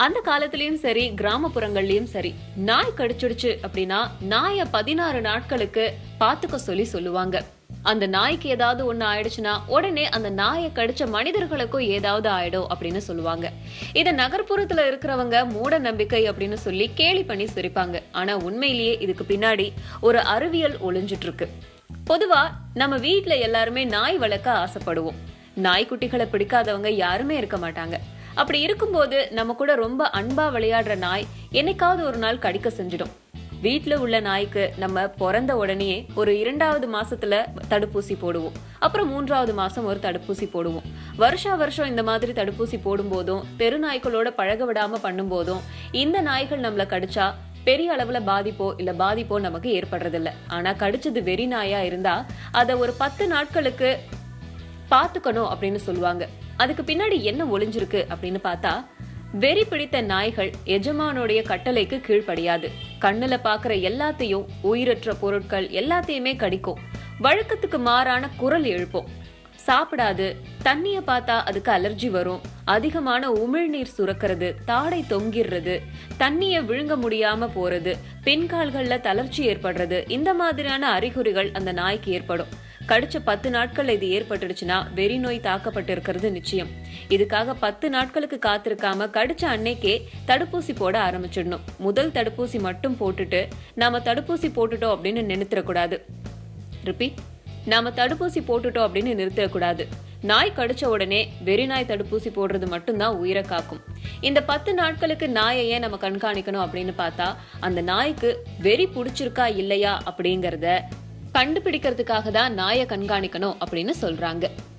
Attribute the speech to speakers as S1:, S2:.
S1: அந்த காலத்திலயும் சரி கிராமப்புறங்கள்லயும் சரி நாய் கடிச்சிடுச்சு அப்படின்னா நாய பதினாறு நாட்களுக்கு பாத்துக்க சொல்லி சொல்லுவாங்க அந்த நாய்க்கு ஏதாவது ஒண்ணு ஆயிடுச்சுன்னா உடனே அந்த நாயை கடிச்ச மனிதர்களுக்கும் ஏதாவது ஆயிடும் அப்படின்னு சொல்லுவாங்க இத நகர்ப்புறத்துல இருக்கிறவங்க மூட நம்பிக்கை அப்படின்னு சொல்லி கேலி பண்ணி சிரிப்பாங்க ஆனா உண்மையிலேயே இதுக்கு பின்னாடி ஒரு அறிவியல் ஒளிஞ்சிட்டு இருக்கு பொதுவா நம்ம வீட்ல எல்லாருமே நாய் வளர்க்க ஆசைப்படுவோம் நாய்க்குட்டிகளை பிடிக்காதவங்க யாருமே இருக்க மாட்டாங்க அப்படி இருக்கும்போது நம்ம கூட ரொம்ப அன்பா விளையாடுற நாய் என்னைக்காவது ஒரு நாள் கடிக்க செஞ்சிடும் வீட்ல உள்ள நாய்க்கு நம்ம பிறந்த உடனே ஒரு இரண்டாவது மாசத்துல தடுப்பூசி போடுவோம் அப்புறம் மூன்றாவது மாசம் ஒரு தடுப்பூசி போடுவோம் வருஷா வருஷம் இந்த மாதிரி தடுப்பூசி போடும்போதும் தெரு நாய்களோட பழக விடாம பண்ணும்போதும் இந்த நாய்கள் நம்மள கடிச்சா பெரிய அளவுல பாதிப்போ இல்ல பாதிப்போ நமக்கு ஏற்படுறதில்ல ஆனா கடிச்சது வெறி நாயா இருந்தா அத ஒரு பத்து நாட்களுக்கு பாத்துக்கணும் அப்படின்னு சொல்லுவாங்க அதுக்கு பின்னாடி என்ன ஒளிஞ்சிருக்கு அப்படின்னு பார்த்தா வெறி பிடித்த நாய்கள் எஜமானுடைய கட்டளைக்கு கீழ்ப்படியாது கண்ணுல பாக்குற எல்லாத்தையும் உயிரற்ற பொருட்கள் எல்லாத்தையுமே கடிக்கும் வழக்கத்துக்கு மாறான குரல் எழுப்போம் சாப்பிடாது தண்ணிய பார்த்தா அதுக்கு அலர்ஜி வரும் அதிகமான உமிழ்நீர் சுரக்கிறது தாடை தொங்கிடுறது தண்ணிய விழுங்க முடியாம போறது பின்கால்கள்ல தளர்ச்சி ஏற்படுறது இந்த மாதிரியான அறிகுறிகள் அந்த நாய்க்கு ஏற்படும் கடிச்ச பத்து நாட்கள் இது ஏற்பட்டுடுச்சுன்னா வெறி நோய் தாக்கப்பட்டு இருக்கிறது நிச்சயம் இதுக்காக பத்து நாட்களுக்கு காத்திருக்காம கடிச்ச அன்னைக்கே தடுப்பூசி போட ஆரம்பிச்சிடணும் முதல் தடுப்பூசி மட்டும் போட்டுட்டு நாம தடுப்பூசி போட்டுட்டோம் அப்படின்னு நினைத்திடக்கூடாது ரிப்பீட் நாம தடுப்பூசி போட்டுட்டோம் அப்படின்னு நிறுத்தக்கூடாது நாய் கடிச்ச உடனே வெறி நாய் தடுப்பூசி போடுறது மட்டும்தான் உயிரை காக்கும் இந்த பத்து நாட்களுக்கு நாயை ஏன் நம்ம கண்காணிக்கணும் அப்படின்னு பார்த்தா அந்த நாய்க்கு வெறி பிடிச்சிருக்கா இல்லையா அப்படிங்கறத கண்டுபிடிக்கிறதுக்காக தான் நாயை கண்காணிக்கணும் அப்படின்னு சொல்றாங்க